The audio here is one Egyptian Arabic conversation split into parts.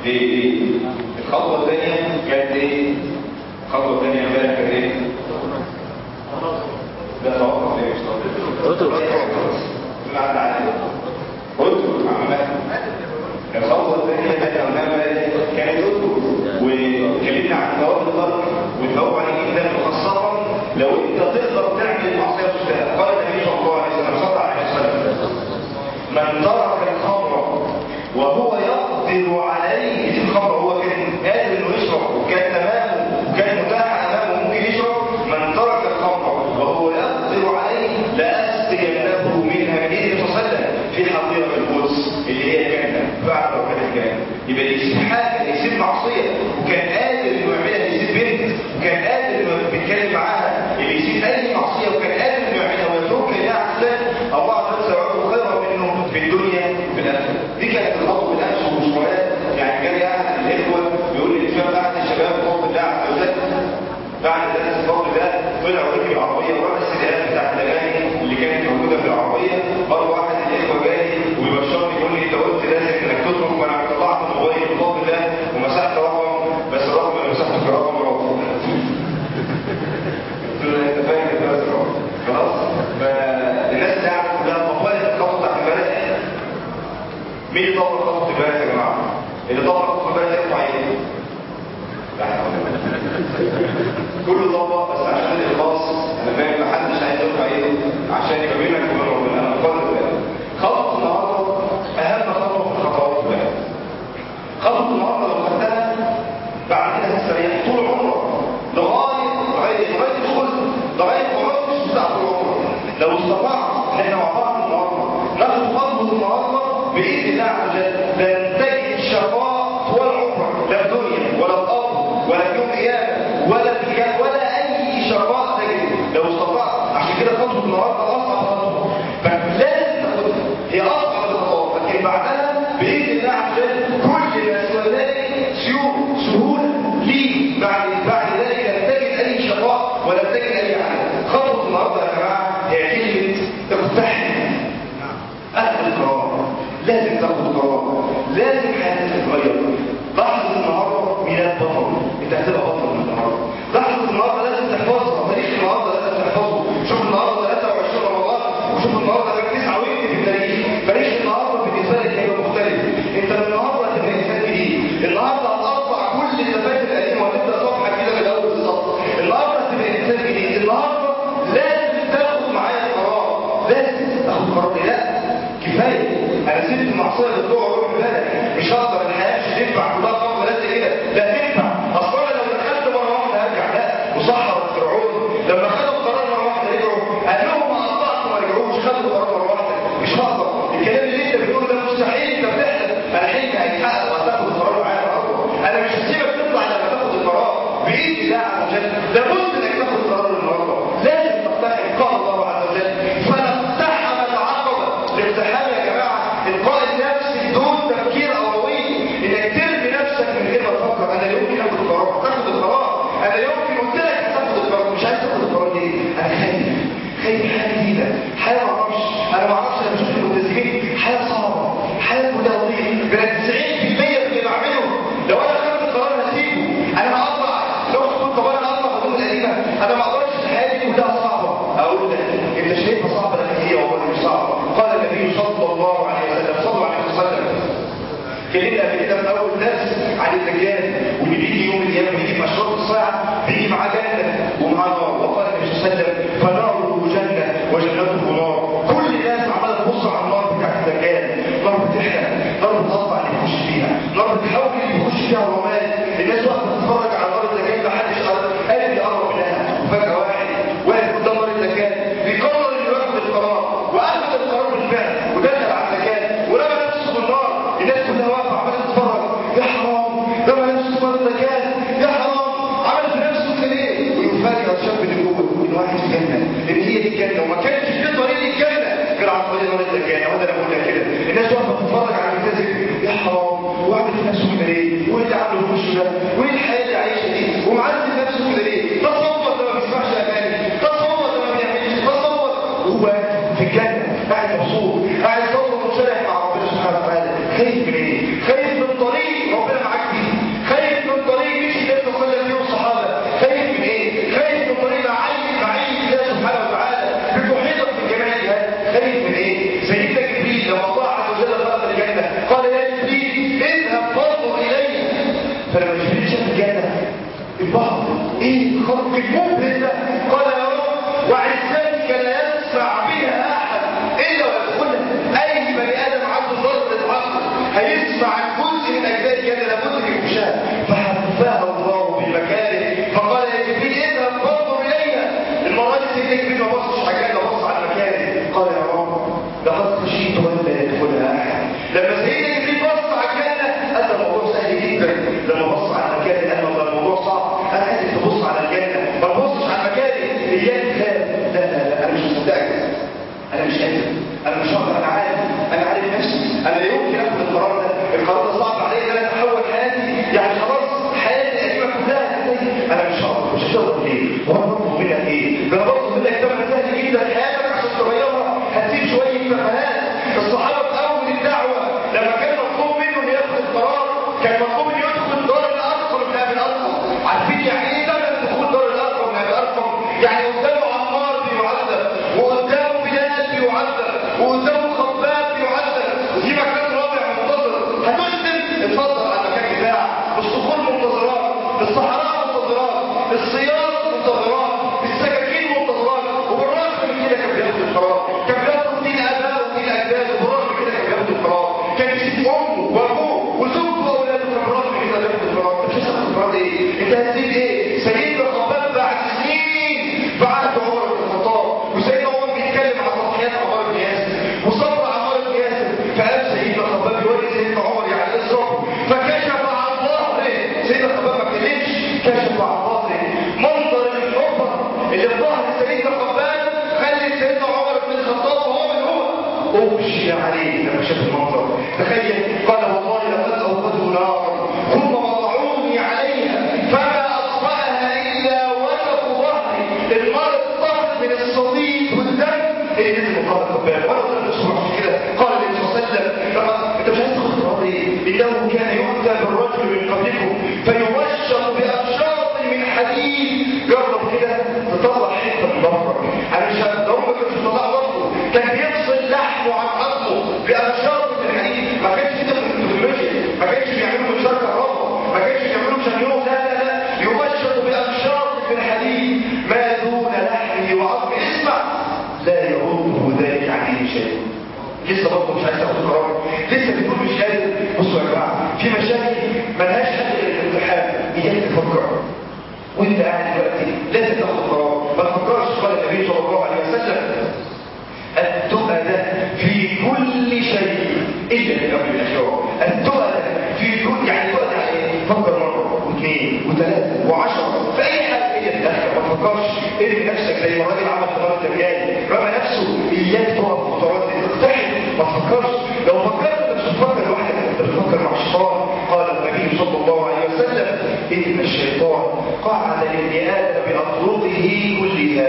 دي دي الخطوه الثانيه كانت ايه الخطوه الثانيه امبارح كانت ايه ده توقف ليه مش توقف قلت قلت عمال الخطوه الثانيه كانت قلناها كانت قلت واتكلمنا عن ثواب الترك والثواب عليه جدا وخاصه لو انت تقدر تعمل المعصيه وتجتهد قال النبي صلى الله عليه وسلم صلى الله عليه وسلم من ترك الخمر وهو يقدر عليه في الخمر هو كان قادر انه يشرب وكان تمام وكان متاح امامه ممكن يشرب من ترك الخمر وهو يقدر عليه لاسقيناه منها من اذن صلى الله عليه وسلم في حظيره القدس اللي هي الجنه بعد ركعه الجنه يبقى اللي يسيب حاجه يسيب معصيه وكان قادر انه يعملها يسيب بنت وكان قادر انه بيتكلم معاها اللي يسيب اي معصيه وكان قادر انه يعملها ويتركها لله عز وجل الله عز وجل سيعطيه خيرا منه في الدنيا وفي الاخره دي كانت الخطوه بالامس والمشروعات يعني جاي احد الاخوه بيقول لي الشباب بعد الشباب بفضل الله عز وجل بعد درس الفضل ده طلعوا ركبوا العربيه ورا السيدات بتاعت الاغاني اللي كانت موجوده في العربيه مره واحد الاخوه جاي ويبشرني يقول لي انت قلت لازم انك تترك وانا طلعت الموبايل بفضل الله ومسحت رقم بس الرقم اللي مسحته في رقم رقم انت فاهم الدرس الرقم خلاص فالناس اللي قاعده كلها طبقت الخطوه بتاعت امبارح مين اللي طبق خطوه امبارح يا جماعه؟ اللي طبق خطوه امبارح يرفع ايده لا حول ولا قوه كله طبق بس عشان الاخلاص انا فاهم محدش عايز يرفع ايده عشان يبقى بينك وبين ربنا انا بقدر ذلك خطوه النهارده اهم خطوه في الخطوات كلها خطوه النهارده لو خدتها بعد كده هتستريح طول عمرك لغايه لغايه لغايه الخلد لغايه ما مش بتاع طول عمرك لو استطعت ان احنا مع بعض النهارده ناخد خطوه النهارده باذن الله عز وجل لن تجد شقاء طول عمرك لا في دنيا ولا في ارض ولا في يوم قيامه ولا في الجنه ولا اي شقاء تجد لو استطعت عشان كده خطوه النهارده اصعب خطوه فلازم تاخدها هي اصعب الخطوات لكن بعدها باذن الله عز وجل كل ما سوى ذلك سيوف سهوله ليه بعد بعد ذلك لن تجد اي شقاء ولا تجد اي عمل خطوه النهارده يا جماعه هي كلمه اقتحم اهل القرار لازم تاخد قرار لازم حياتك تتغير لحظه النهارده ميلاد بطل انت هتبقى بطل من النهارده لحظه النهارده لازم تحفظها تاريخ النهارده لازم تحفظه شوف النهارده 23 رمضان وشوف النهارده بقى 9 واكتب التاريخ تاريخ النهارده بالنسبه لك هيبقى مختلف انت من النهارده هتبقى انسان جديد النهارده هتقطع كل التفاهات القديمه وهتبدا صفحه جديده من الاول بالظبط النهارده هتبقى انسان جديد النهارده لازم تاخد معايا قرار لازم تاخد قرار لا كفايه انا سبت المعصيه اللي بتوع روح بالك مش هقدر الحياه مش تنفع كلها خطوه بس كده لا تنفع اصل انا لو دخلت مره واحده هرجع لا وصحر فرعون لما خدوا قرار مره واحده رجعوا قال لهم ما قطعت ما رجعوش خدوا قرار مره واحده مش هقدر الكلام اللي انت بتقوله ده مستحيل انت بتحلم انا حلمي هيتحقق وهتاخد القرار معايا النهارده انا مش هسيبك تطلع لما تاخد القرار باذن الله عز وجل لابد انك تاخد القرار النهارده لازم تقتحم قال الله عز وجل فنقتحم العقبه الاقتحام يا جماعه القاء النفس بدون تفكير اولوي انك ترمي نفسك من غير ما تفكر انا لا يمكن اخد القرار تاخد القرار انا لا يمكن قلت لك هتاخد القرار مش عايز تاخد القرار ليه انا خايف خايف حاجه جديده حاجه ما اعرفش انا ما اعرفش انا بشوف الملتزمين حاجه صعبه حاجه كلها لطيف من 90% من اللي بعمله لو انا خدت القرار هسيبه انا هقطع لو كنت طب انا هقطع هدوم القديمه انا ما اقدرش حياتي كلها صعبه اقول لك انت شايفها صعبه لكن هي والله مش صعبه قال النبي صلى الله عليه وسلم صلى الله عليه وسلم اتكلمنا قبل كده في اول درس عن الدجال واللي بيجي يوم القيامه بيجي في اشراط الساعه بيجي معاه جنه ومعاه نار وقال النبي صلى الله عليه وسلم فناره جنه وجنته نار كل الناس عماله تبص على النار بتاعت الدجال نار بتحرق نار بتقطع اللي يخش فيها نار بتحاول اللي يخش فيها الرماد الناس واقفه تتفرج على نار الدجال محدش قادر يقرب منها وفجاه واحد واقف قدام نار الدجال بيقرر انه ياخد القرار واخد القرار بالفعل ودخل على الدجال ورمى نفسه في النار الناس كلها واقفه عماله تتفرج يا حرام رمى نفسه في الدجال يا حرام عمل في نفسه كده ليه ويفاجئ الشاب اللي جوه ان واحد في الجنه ان هي دي الجنه وما كانش في طريق الجنه غير عن طريق نار الدجال هو ده انا بقول لك كده الناس واقفه تتفرج على الملتزم يا حرام وعمل في نفسه كده ليه وايه اللي عمله هيسمع جزء من اجزاء الجنه لابد من يخشها فحفها الله بمكانه فقال يا جبريل اذهب فانظر اليها المره دي سيدنا جبريل ما بصش على الجنه بص على مكانه قال يا رب لقد خشيت ان لا يدخلها احد لما سيدنا جبريل بص على الجنه قال ده الموضوع سهل جدا لما بص على المكان قال له ده الموضوع صعب انا عايزك تبص على الجنه ما تبصش على المكان اياك خاف لا لا لا انا مش مصدقك انا مش قادر انا مش هقدر انا عارف انا عارف نفسي انا لا يمكن اخد القرار ده القرار ده صعب عليا ان انا احول حياتي يعني خلاص حياتي القديمه كلها هتنتهي انا مش هقدر مش هتقدر ليه وانا بطلب منك ايه ده انا بطلب منك ثمن سهل جدا حياتك عشان تغيرها هتسيب شويه فهمات الصحابه في اول الدعوه لما كان مطلوب منه انه ياخد القرار كان مطلوب انه يدخل دار الارقم من ابي الارقم عارفين يعني ايه ثمن دخول دار الارقم من ابي الارقم يعني قدامه عمار بيعذب وقدامه بلال بيعذب وقدامه خباب بيعذب وفي مكان رابع منتظر هتسلم اتفضل على المكان بتاعك الصخور منتظرات الصحراء منتظرات الصياد منتظرات السكاكين منتظرات وبالرغم من كده كان بياخد القرار كان بياخد دين ابائه ودين اجداده وبالرغم من كده كان بياخد القرار كان يسيب امه وابوه وزوجته واولاده كان بالرغم من كده بياخد القرار انت مش هتاخد القرار ايه انت هتسيب ايه سيدنا خباب بعد سنين بعد عمر بن الخطاب وسيدنا عمر بيتكلم عن تضحيات عمر بن ياسر وصبر عمر بن ياسر فقال سيدنا خباب يوري سيدنا عمر يعني ايه الصبر فكشف عن ظهره سيدنا خباب ما اتكلمش كشف عن ظهره منظر الحفر اللي في ظهر سيدنا خباب خلي سيدنا عمر بن الخطاب وهو من هو اغشي عليه لما شاف المنظر تخيل قال والله لقد اوقدوا نارا ثم وضعوني عليها فما اطفاها الا وجه ظهري النار اطفت من الصديد والدم ايه نزل قال خباب وانا قلت الاسبوع في كده قال النبي صلى الله عليه وسلم لما انت مش عايز تاخد قرار ايه انه كان يؤتى بالرجل من قبلكم فيبشر باشراط من حديد جرب كده تطلع حته من ظهرك انا مش هقدر ما كانش يطلع ظهره كان بيفصل لحمه عن عظمه باشراط من حديد ما كانش كده في التكنولوجيا ما كانش بيعملوا مشاركه كهرباء ما كانش بيعملوا شنيون لا لا لا يبشر باشراط من حديد ما دون لحمه وعظمه اسمع لا يعوده ذلك عليه شيء لسه برضه مش عايز تاخد قرار لسه بتقول مش قادر بصوا يا جماعه في مشاكل ملهاش حل غير الامتحان اياك تفكر وانت قاعد دلوقتي لازم تاخد قرار ما تفكرش قال النبي صلى الله عليه وسلم التؤدة في كل شيء الا في امر الاخره التؤدة في كل يعني تؤدة يعني ايه فكر مره واثنين وثلاثه وعشره في اي حاجه الا في الاخره ما تفكرش ارمي نفسك زي ما الراجل عمل في مرة الريال رمى نفسه اياك تقف متردد اقتحم ما تفكرش لو فكرت انت مش بتفكر لوحدك انت بتفكر مع الشيطان قال النبي صلى الله عليه وسلم ان الشيطان قعد لابن ادم باطرقه كلها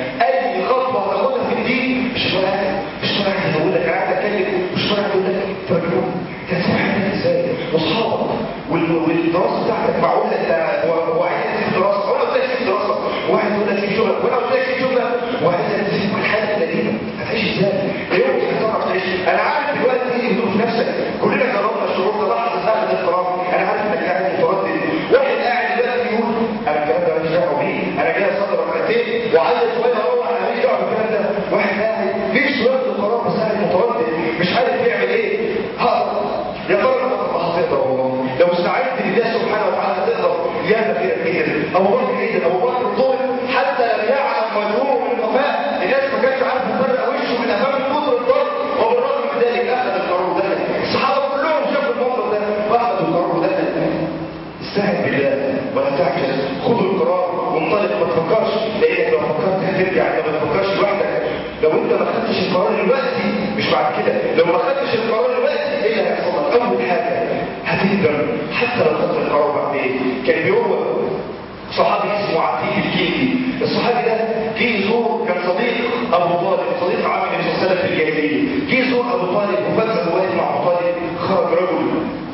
اي خطوه تاخدها في الدين مش واحد مش واحد يقول لك قاعد اتكلم مش واحد يقول لك انت مجنون انت هتسمع حياتك ازاي واصحابك والدراسه بتاعتك معقول انت هو هو عايز تسيب دراسه وانا قلت لك سيب دراسه واحد يقول لك سيب شغلك وانا قلت لك سيب شغلك وعايز تسيب كل حاجه القديمه هتعيش ازاي؟ يوم هتعرف تعيش انا عارف دلوقتي تيجي تدور في نفسك كلنا جربنا الشعور ده لحظه اخذ القرار انا عارف انك قاعد متردد واحد قاعد دلوقتي يقول انا الكلام ده ماليش دعوه بيه انا جاي اصلي ركعتين وعايز شويه اروح انا ماليش دعوه بالكلام ده واحد قاعد نفسه ياخد القرار بس قاعد متردد مش عارف يعمل ايه هقدر يا ترى هتقدر والله لو استعدت لله سبحانه وتعالى هتقدر ياما كده كده ابو بكر ايه ابو بكر طول حتى لم يعلم وجهه من وفاه الناس ما كانتش عارفه تفرق وشه من امام كتر الضرب وبالرغم من ذلك اخذ القرار ودخل الصحابه كلهم شافوا المنظر ده واخذوا القرار ودخل استعن بالله ولا تعجز خذوا القرار وانطلق ما تفكرش لانك لو فكرت هترجع انت ما تفكرش لوحدك لو انت ما خدتش القرار دلوقتي مش بعد كده لو ما خدتش القرار دلوقتي ايه اللي هيحصل لك اول حاجه هتندم حتى لو خدت القرار بعدين كان بيروى صحابي اسمه عتيق الكندي الصحابي ده جه يزور كان صديق ابو طالب صديق عم النبي صلى الله عليه وسلم في الجاهليه جه يزور ابو طالب وفجاه وقت مع ابو طالب خرج رجل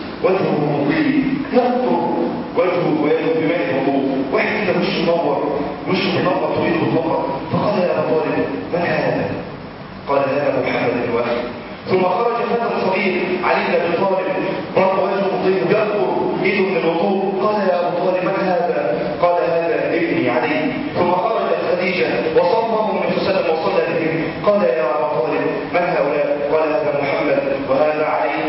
وجهه مضيء يقطر وجهه ويده بماء الوضوء واحد كده وشه منور وشه منور طويل بالفقر فقال يا ابو طالب من هذا؟ قال هذا محمد الواحد ثم خرج فتى صغير علي بن ابي طالب برضه وجهه مضيء يقطر ايده من الوضوء قال يا ابو طالب من هذا؟ قال هذا ابني علي ثم خرجت خديجه وصمهم النبي صلى الله عليه وسلم وصلى بهم قال يا ابا طالب من هؤلاء؟ قال هذا محمد وهذا علي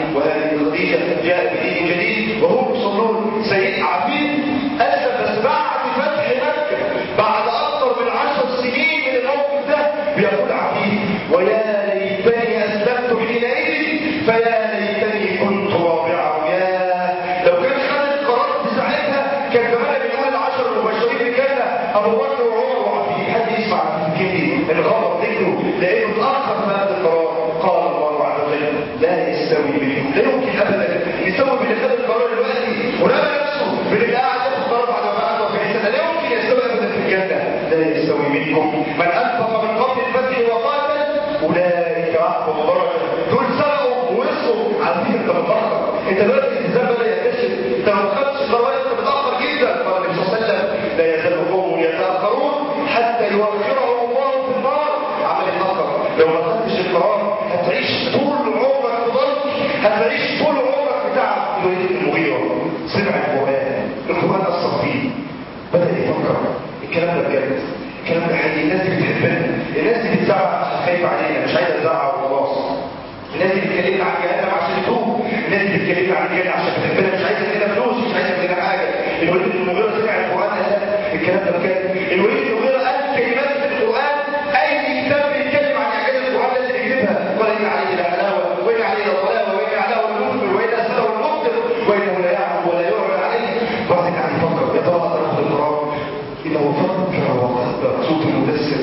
وهذه خديجه جاء بدين جديد وهم يصلون سيد عفيف اسلم بس بعد فتح مكه بعد اكثر من عشر سنين من الموقف ده بيقول عفيف ويا ليتني اسلمت حينئذ فيا ليتني كنت رابعه يا لو كان خد القرار في ساعتها كان زمان بيقول العشر المبشرين بالجنه ابو بكر وعمر وعفيف حد يسمع عن الكلمه اللي غلط ذكره لانه اتاخر في هذا القرار قال الله عز وجل لا يستوي منكم لا يمكن ابدا يستوي من اللي خد القرار دلوقتي ورمى نفسه من اللي قاعد ياخد قرار بعد ما قعد 40 سنه لا يمكن يستوي ابدا في الجنه لا يستوي منكم من انفق من قبل الفتح وقاتل اولئك اعظم درجه دول سبقوا ووصلوا عارفين انت متاخر انت دلوقتي الالتزام بدا ينتشر انت لو ما خدتش قرار انت متاخر جدا قال النبي صلى الله عليه وسلم لا يزال قوم يتاخرون حتى يوخرهم الله في النار عمل يتاخر لو ما خدتش القرار هتعيش طول عمرك في ضنك هتعيش طول عمرك بتاع الوليد بن المغيره سمع القران القران اثر فيه بدا يفكر الكلام ده بجد الكلام ده حقيقي الناس دي بتحبنا الناس دي بتزعق خايفه علينا مش عايزه تزعق وخلاص الناس دي بتكلمنا عن جهنم عشان يتوب الناس دي بتكلمنا عن الجنه عشان بتحبنا مش عايزه تدينا فلوس مش عايزه تدينا حاجه الوليد بن المغيره سمع القران قال الكلام ده بجد الوليد بن المغيره قال كلمات في القران اي كتاب بيتكلم عن اعجاز القران لازم يكتبها قال ان عليه لحلاوه وان عليه لطلاوه وان علاه المنكر وان اسره المبطل وانه لا يعلم ولا يعلى عليه وبعدين قاعد يفكر يا ترى اقدر اخد القرار اذا هو فكر وقدر صوت المدثر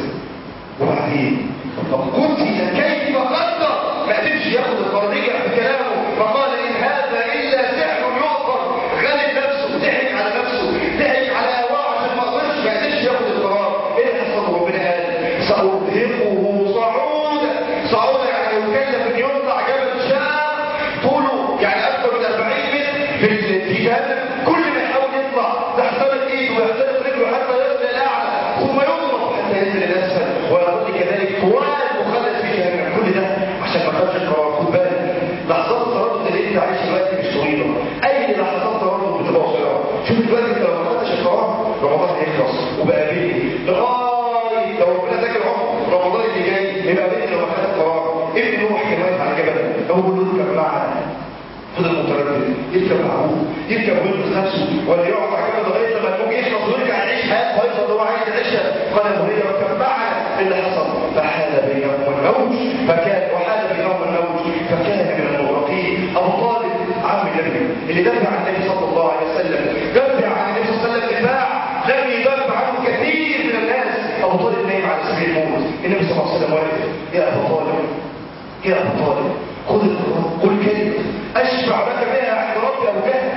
وبعدين طب قتل كيف قدر ما قدرش ياخد القرار رجع بكلامه فقال ان هذا الا سحر يؤثر غلب نفسه ضحك على نفسه ضحك على هواه عشان ما قدرش ما قدرش ياخد القرار ايه اللي حصل ربنا قال سارهقه صعودا صعودا يعني يكلف ان يطلع جبل شام طوله يعني اكثر من 40 متر في في جهنم كل ما يحاول يطلع تحترق ايده ويحترق رجله حتى يصل الاعلى ثم يضرب حتى ينزل الاسفل ويظل كذلك طوال مخلد في جهنم كل ده عشان ما خدش القرار خد بالك لحظات التردد اللي انت عايش دلوقتي مش طويله اي لحظات تردد بتبقى قصيره شوف دلوقتي انت لو ما خدتش القرار رمضان هيخلص وبقى بيني لغايه لو ربنا ذاكر عمر رمضان اللي جاي يبقى بيني لو ما خدت القرار ابن نوح كان واقف على جبل هو بيقول له اركب معنا فضل متردد يركب مع ابوه يركب وينقذ نفسه ولا يقعد على جبل لغايه لما الموج يخلص ويرجع يعيش حياته ويفضل اللي هو عايز يعيشها قال ابو هريره اركب معنا اللي حصل فحال بينهم الموج فكان وحال بينهم الموج فكان من المغرقين ابو طالب عم النبي اللي دافع عن النبي صلى الله عليه وسلم دافع عن النبي صلى الله عليه وسلم دفاع لم يدافع عنه كثير من الناس ابو طالب نايم على سبيل الموت النبي صلى الله عليه وسلم واقف يا ابو طالب يا ابو طالب خذ القران قل كلمه اشفع لك بها عند ربي ابو جهل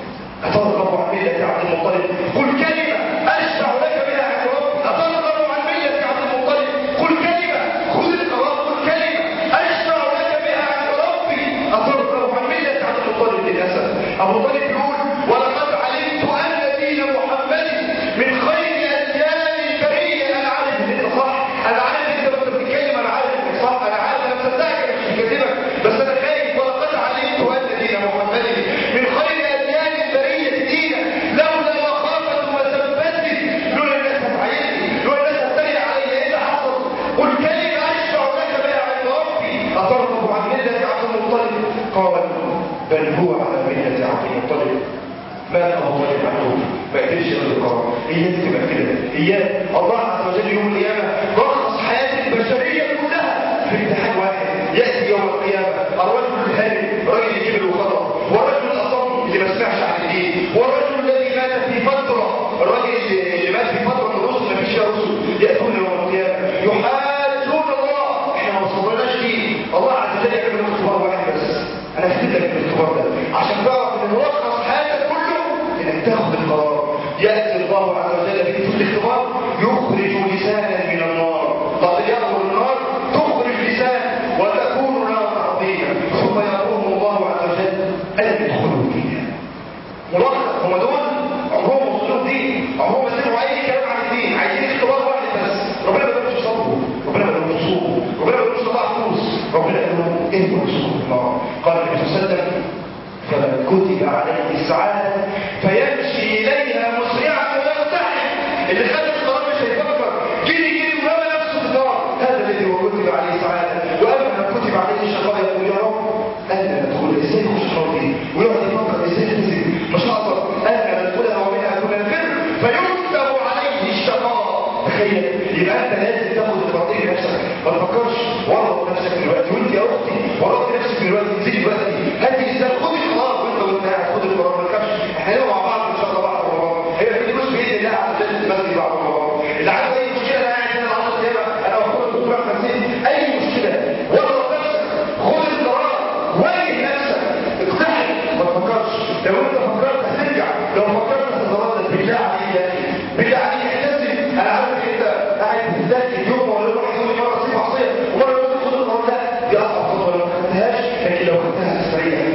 اترغب عن مله عبد المطلب قل كلمه اشفع لك بها عند ربي اترغب عن مله عبد المطلب قل كلمه خذ القران قل كلمه اشفع لك بها عند ربي اترغب عن مله عبد المطلب للاسف ابو طالب يقول ولقد علمت ان دين محمد من خير اديان البريه انا عارف ان انت صح انا عارف ان انت وانت بتتكلم انا عارف انك صح انا عارف انا مصدقك انا مش بكذبك بس انا خايف ولقد علمت ان دين محمد من خير اديان البريه دينا لولا مخافه ومثبتي لولا الناس هتعيني لولا الناس هتتريق عليا ايه اللي حصل قل كلمه اشفع لك بها عند ربي اترغب عن مله عبد المطلب قال بل هو على مله عبد المطلب مات ابو طالب عنه ما قدرش ياخد القرار اياك تبقى كده اياك الله عز وجل يوم القيامه رخص حياه البشريه كلها في امتحان واحد ياتي يوم القيامه الرجل الهارب رجل الجبل وخطر والرجل الاصم اللي ما سمعش عن الدين والرجل الذي مات في فتره الراجل اللي مات في فتره من الرسل ما فيش رسل ياتون يوم القيامه يحاجون الله احنا ما وصلناش فيه الله عز وجل يعمل لهم اختبار واحد بس انا فدتك بالاختبار ده عشان تعرف ان ملخص حياتك كله انك تاخد القرار ياتي الله عز وجل بك في الاختبار يخرج لسانا من النار قد يامر النار تخرج لسان وتكون نار عظيمه ثم يامرهم الله عز وجل ان يدخل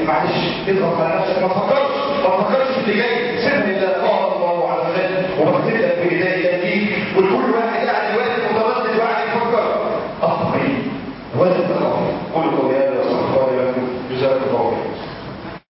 معلش اضغط على نفسك ما تفكرش ما تفكرش في اللي جاي سيب